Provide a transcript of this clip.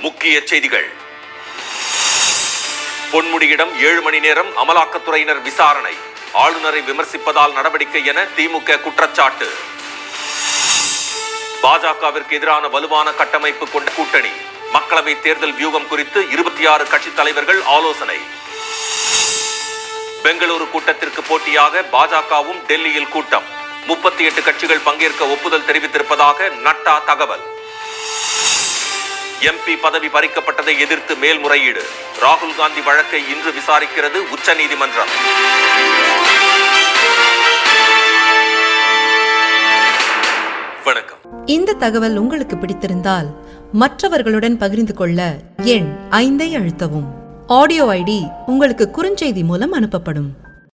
முக்கிய செய்திகள் பொன்முடியிடம் ஏழு மணி நேரம் அமலாக்கத்துறையினர் விசாரணை ஆளுநரை விமர்சிப்பதால் நடவடிக்கை என திமுக குற்றச்சாட்டு பாஜகவிற்கு எதிரான வலுவான கட்டமைப்பு கொண்ட கூட்டணி மக்களவை தேர்தல் வியூகம் குறித்து இருபத்தி ஆறு கட்சித் தலைவர்கள் ஆலோசனை பெங்களூரு கூட்டத்திற்கு போட்டியாக பாஜகவும் டெல்லியில் கூட்டம் முப்பத்தி எட்டு கட்சிகள் பங்கேற்க ஒப்புதல் தெரிவித்திருப்பதாக நட்டா தகவல் எம்பி பதவி பறிக்கப்பட்டதை எதிர்த்து மேல்முறையீடு ராகுல் காந்தி வழக்கை இன்று விசாரிக்கிறது உச்சநீதிமன்றம் வணக்கம் இந்த தகவல் உங்களுக்கு பிடித்திருந்தால் மற்றவர்களுடன் பகிர்ந்து கொள்ள எண் ஐந்தை அழுத்தவும் ஆடியோ ஐடி உங்களுக்கு குறுஞ்செய்தி மூலம் அனுப்பப்படும்